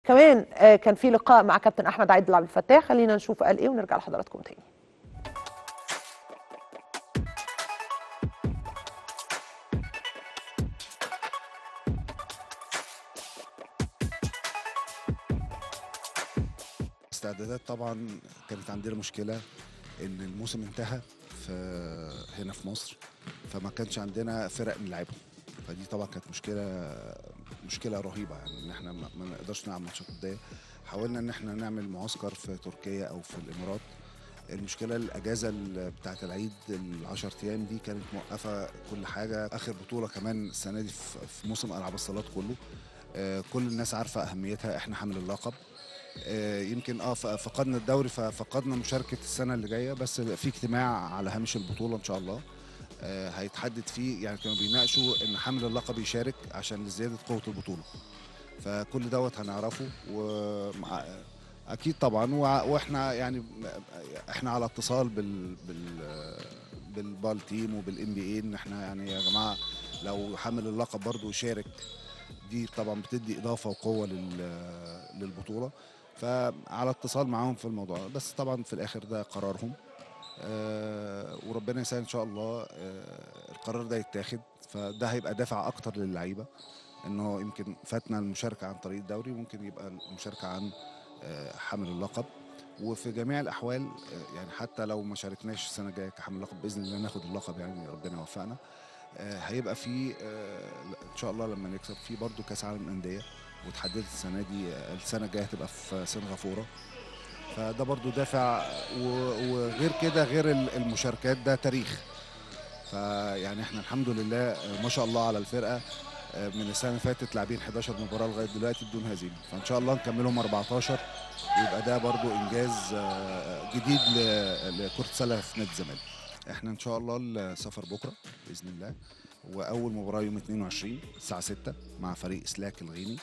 كمان آه، كان في لقاء مع كابتن احمد عادل عبد الفتاح خلينا نشوف قال ايه ونرجع لحضراتكم تاني استعدادات طبعا كانت عندنا مشكله ان الموسم انتهى في هنا في مصر فما كانش عندنا فرق نلعبهم فدي طبعا كانت مشكله مشكله رهيبه يعني ان احنا ما ما نقدرش نلعب ماتشات وديه حاولنا ان احنا نعمل معسكر في تركيا او في الامارات المشكله الاجازه ال- بتاعه العيد ال 10 ايام دي كانت موقفه كل حاجه اخر بطوله كمان السنه دي في في موسم العاب الصالات كله آه، كل الناس عارفه اهميتها احنا حامل اللقب آه، يمكن اه ف- فقدنا الدوري ففقدنا مشاركه السنه اللي جايه بس في اجتماع على هامش البطوله ان شاء الله آه، هيتحدد فيه يعني كانوا بيناقشوا ان حامل اللقب يشارك عشان لزياده قوه البطوله فكل دوت هنعرفه ومع اكيد طبعا وع- واحنا يعني احنا على اتصال بال بال بالبال تيم وبالام بي اي ان احنا يعني يا جماعه لو حامل اللقب برضه يشارك دي طبعا بتدي اضافه وقوه لل- للبطوله فعلى اتصال معاهم في الموضوع ده. بس طبعا في الاخر ده قرارهم آه وربنا يسهل ان شاء الله آه القرار ده يتاخد فده هيبقى دافع اكتر للعيبه انه يمكن فاتنا المشاركه عن طريق الدوري ممكن يبقى المشاركه عن آه حامل اللقب وفي جميع الاحوال آه يعني حتى لو ما شاركناش السنه الجايه كحامل لقب باذن الله ناخد اللقب يعني ربنا يوفقنا آه، هيبقى في آه، ان شاء الله لما نكسب في برضو كاس عالم انديه وتحددت السنه دي آه، السنه الجايه هتبقى في سنغافوره فده برضو دافع و- وغير كده غير ال- المشاركات ده تاريخ فيعني احنا الحمد لله آه، ما شاء الله على الفرقه آه، من السنه اللي فاتت لاعبين 11 مباراه لغايه دلوقتي بدون هزيمه فان شاء الله نكملهم 14 يبقى ده برضو انجاز آه، جديد ل- لكره السله في نادي الزمالك احنا ان شاء الله السفر بكره باذن الله واول مباراه يوم 22 الساعه 6 مع فريق سلاك الغيني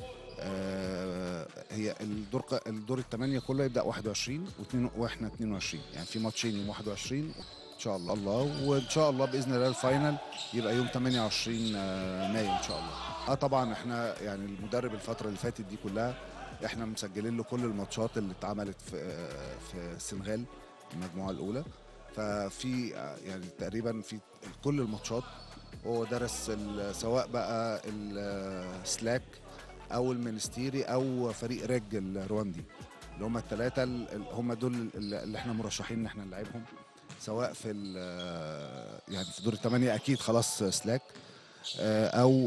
آه، هي الدور ق- الدور الثمانيه كله يبدا 21 واثنين واحنا 22 يعني في ماتشين يوم 21 ان شاء الله الله وان شاء الله باذن الله الفاينل يبقى يوم 28 آه، مايو ان شاء الله اه طبعا احنا يعني المدرب الفتره اللي فاتت دي كلها احنا مسجلين له كل الماتشات اللي اتعملت في آه، في السنغال المجموعه الاولى ففي آه، يعني تقريبا في كل الماتشات هو درس ال- سواء بقى السلاك او المنستيري او فريق ريج الرواندي اللي هم الثلاثه هم دول اللي احنا مرشحين ان احنا نلعبهم سواء في ال- يعني في دور الثمانيه اكيد خلاص سلاك آه، او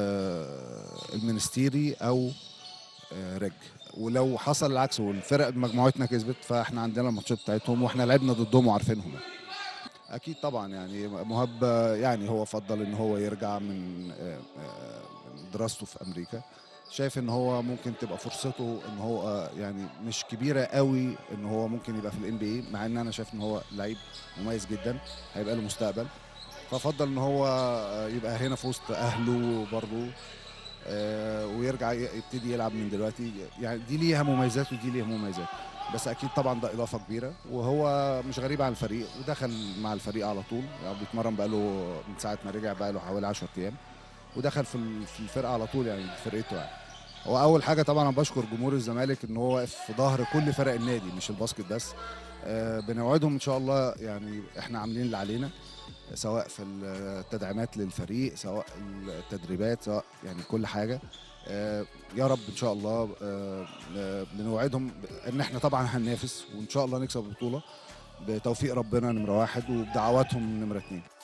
آه، المنستيري او آه، ريج ولو حصل العكس والفرق مجموعتنا كسبت فاحنا عندنا الماتشات بتاعتهم واحنا لعبنا ضدهم وعارفينهم اكيد طبعا يعني مهاب يعني هو فضل ان هو يرجع من آه، آه، من دراسته في امريكا شايف ان هو ممكن تبقى فرصته ان هو آه، يعني مش كبيره قوي ان هو ممكن يبقى في الام بي اي مع ان انا شايف ان هو لعيب مميز جدا هيبقى له مستقبل ففضل ان هو آه، يبقى هنا في وسط اهله برضه آه، ويرجع ي- يبتدي يلعب من دلوقتي يعني دي ليها مميزات ودي ليها مميزات بس اكيد طبعا ده اضافه كبيره وهو مش غريب عن الفريق ودخل مع الفريق على طول يعني بيتمرن بقاله من ساعه ما رجع بقاله حوالي 10 ايام ودخل في ال- في الفرقه على طول يعني فرقته يعني هو اول حاجه طبعا انا بشكر جمهور الزمالك ان هو واقف في ظهر كل فرق النادي مش الباسكت بس آه، بنوعدهم ان شاء الله يعني احنا عاملين اللي علينا سواء في التدعيمات للفريق سواء التدريبات سواء يعني كل حاجه آه، يا رب ان شاء الله آه، آه، بنوعدهم ان احنا طبعا هننافس وان شاء الله نكسب البطوله بتوفيق ربنا نمره واحد وبدعواتهم نمره اتنين